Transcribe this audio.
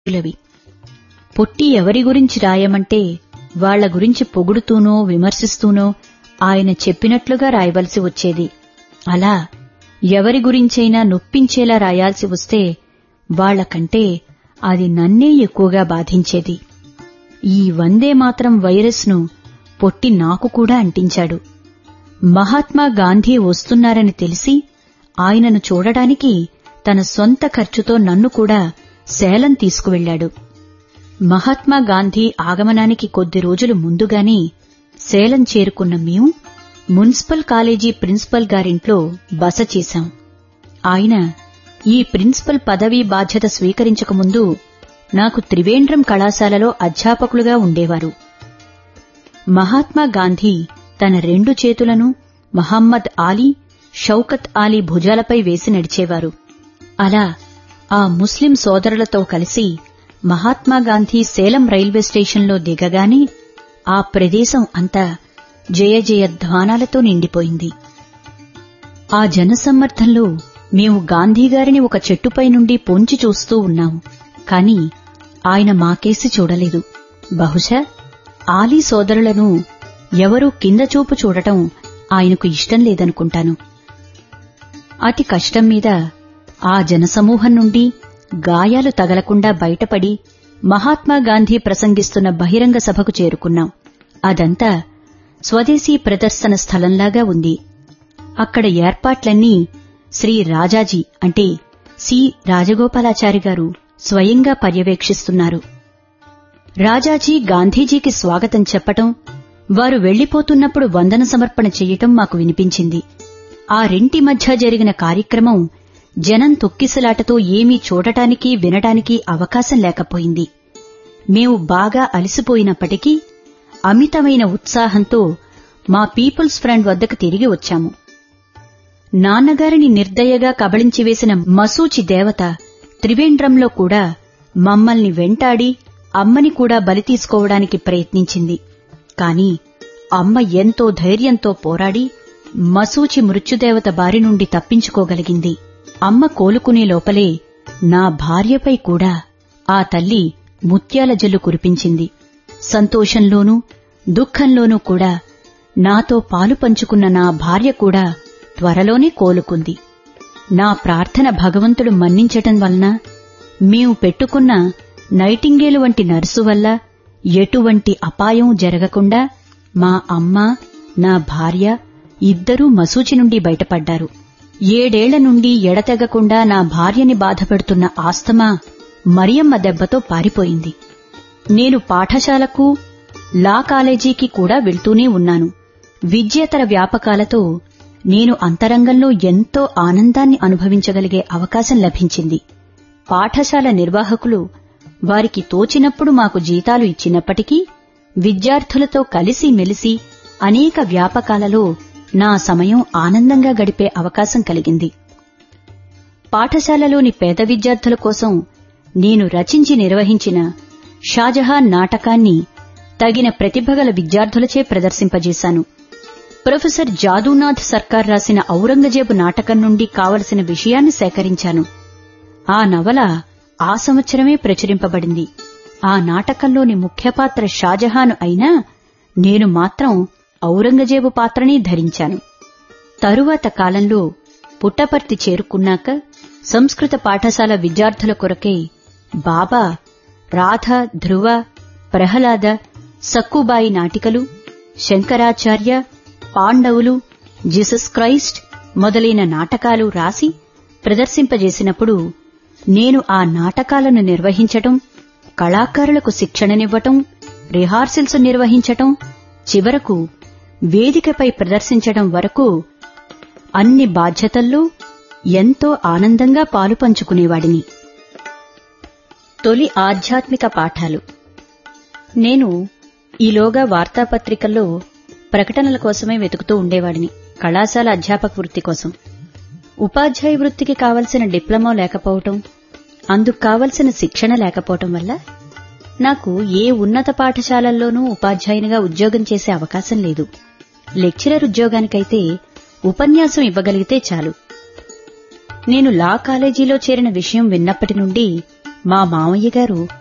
లవి పొట్టి ఎవరి గురించి రాయమంటే వాళ్ల గురించి పొగుడుతూనో విమర్శిస్తూనో ఆయన చెప్పినట్లుగా రాయవలసి వచ్చేది అలా ఎవరి గురించైనా నొప్పించేలా రాయాల్సి వస్తే వాళ్లకంటే అది నన్నే ఎక్కువగా బాధించేది ఈ వందే మాత్రం వైరస్ను పొట్టి నాకు కూడా అంటించాడు మహాత్మా గాంధీ వస్తున్నారని తెలిసి ఆయనను చూడడానికి తన సొంత ఖర్చుతో నన్ను కూడా సేలం తీసుకువెళ్లాడు మహాత్మా గాంధీ ఆగమనానికి కొద్ది రోజులు ముందుగానే సేలం చేరుకున్న మేము మున్సిపల్ కాలేజీ ప్రిన్సిపల్ గారింట్లో బస చేశాం ఆయన ఈ ప్రిన్సిపల్ పదవీ బాధ్యత స్వీకరించకముందు నాకు త్రివేంద్రం కళాశాలలో అధ్యాపకులుగా ఉండేవారు మహాత్మా గాంధీ తన రెండు చేతులను మహమ్మద్ ఆలీ షౌకత్ ఆలీ భుజాలపై వేసి నడిచేవారు అలా ఆ ముస్లిం సోదరులతో కలిసి మహాత్మా గాంధీ సేలం రైల్వే స్టేషన్లో దిగగానే ఆ ప్రదేశం అంతా జయ జయ ధ్వానాలతో నిండిపోయింది ఆ జనసమ్మర్ధంలో మేము గాంధీగారిని ఒక చెట్టుపై నుండి పొంచి చూస్తూ ఉన్నాం కాని ఆయన మాకేసి చూడలేదు బహుశా ఆలీ సోదరులను ఎవరూ కింద చూపు చూడటం ఆయనకు ఇష్టం లేదనుకుంటాను అతి కష్టం మీద ఆ జనసమూహం నుండి గాయాలు తగలకుండా బయటపడి మహాత్మా గాంధీ ప్రసంగిస్తున్న బహిరంగ సభకు చేరుకున్నాం అదంతా స్వదేశీ ప్రదర్శన స్థలంలాగా ఉంది అక్కడ ఏర్పాట్లన్నీ శ్రీ రాజాజీ అంటే సి రాజగోపాలాచారి గారు స్వయంగా పర్యవేక్షిస్తున్నారు రాజాజీ గాంధీజీకి స్వాగతం చెప్పటం వారు వెళ్లిపోతున్నప్పుడు వందన సమర్పణ చెయ్యటం మాకు వినిపించింది ఆ రెంటి మధ్య జరిగిన కార్యక్రమం జనం తొక్కిసలాటతో ఏమీ చూడటానికి వినటానికి అవకాశం లేకపోయింది మేము బాగా అలసిపోయినప్పటికీ అమితమైన ఉత్సాహంతో మా పీపుల్స్ ఫ్రంట్ వద్దకు తిరిగి వచ్చాము నాన్నగారిని నిర్దయగా కబళించివేసిన మసూచి దేవత త్రివేంద్రంలో కూడా మమ్మల్ని వెంటాడి అమ్మని కూడా బలి తీసుకోవడానికి ప్రయత్నించింది కాని అమ్మ ఎంతో ధైర్యంతో పోరాడి మసూచి మృత్యుదేవత బారి నుండి తప్పించుకోగలిగింది అమ్మ కోలుకునే లోపలే నా భార్యపై కూడా ఆ తల్లి ముత్యాల జల్లు కురిపించింది సంతోషంలోనూ దుఃఖంలోనూ కూడా నాతో పాలు పంచుకున్న నా భార్య కూడా త్వరలోనే కోలుకుంది నా ప్రార్థన భగవంతుడు మన్నించటం వలన మేము పెట్టుకున్న నైటింగేలు వంటి నర్సు వల్ల ఎటువంటి అపాయం జరగకుండా మా అమ్మ నా భార్య ఇద్దరూ మసూచి నుండి బయటపడ్డారు ఏడేళ్ల నుండి ఎడతెగకుండా నా భార్యని బాధపెడుతున్న ఆస్తమా మరియమ్మ దెబ్బతో పారిపోయింది నేను పాఠశాలకు లా కాలేజీకి కూడా వెళ్తూనే ఉన్నాను విద్యేతర వ్యాపకాలతో నేను అంతరంగంలో ఎంతో ఆనందాన్ని అనుభవించగలిగే అవకాశం లభించింది పాఠశాల నిర్వాహకులు వారికి తోచినప్పుడు మాకు జీతాలు ఇచ్చినప్పటికీ విద్యార్థులతో కలిసి మెలిసి అనేక వ్యాపకాలలో నా సమయం ఆనందంగా గడిపే అవకాశం కలిగింది పాఠశాలలోని పేద విద్యార్థుల కోసం నేను రచించి నిర్వహించిన షాజహాన్ నాటకాన్ని తగిన ప్రతిభగల విద్యార్థులచే ప్రదర్శింపజేశాను ప్రొఫెసర్ జాదూనాథ్ సర్కార్ రాసిన ఔరంగజేబు నాటకం నుండి కావలసిన విషయాన్ని సేకరించాను ఆ నవల ఆ సంవత్సరమే ప్రచురింపబడింది ఆ నాటకంలోని ముఖ్య పాత్ర షాజహాను అయినా నేను మాత్రం ఔరంగజేబు పాత్రని ధరించాను తరువాత కాలంలో పుట్టపర్తి చేరుకున్నాక సంస్కృత పాఠశాల విద్యార్థుల కొరకై బాబా రాధ ధ్రువ ప్రహ్లాద సక్కుబాయి నాటికలు శంకరాచార్య పాండవులు జీసస్ క్రైస్ట్ మొదలైన నాటకాలు రాసి ప్రదర్శింపజేసినప్పుడు నేను ఆ నాటకాలను నిర్వహించటం కళాకారులకు శిక్షణనివ్వటం రిహార్సల్స్ నిర్వహించటం చివరకు వేదికపై ప్రదర్శించడం వరకు అన్ని బాధ్యతల్లో ఎంతో ఆనందంగా పాలు పంచుకునేవాడిని తొలి ఆధ్యాత్మిక పాఠాలు నేను ఈలోగా వార్తాపత్రికల్లో ప్రకటనల కోసమే వెతుకుతూ ఉండేవాడిని కళాశాల అధ్యాపక వృత్తి కోసం ఉపాధ్యాయ వృత్తికి కావలసిన డిప్లొమా లేకపోవటం అందుకు కావలసిన శిక్షణ లేకపోవటం వల్ల నాకు ఏ ఉన్నత పాఠశాలల్లోనూ ఉపాధ్యాయునిగా ఉద్యోగం చేసే అవకాశం లేదు లెక్చరర్ ఉద్యోగానికైతే ఉపన్యాసం ఇవ్వగలిగితే చాలు నేను లా కాలేజీలో చేరిన విషయం విన్నప్పటి నుండి మా మామయ్య గారు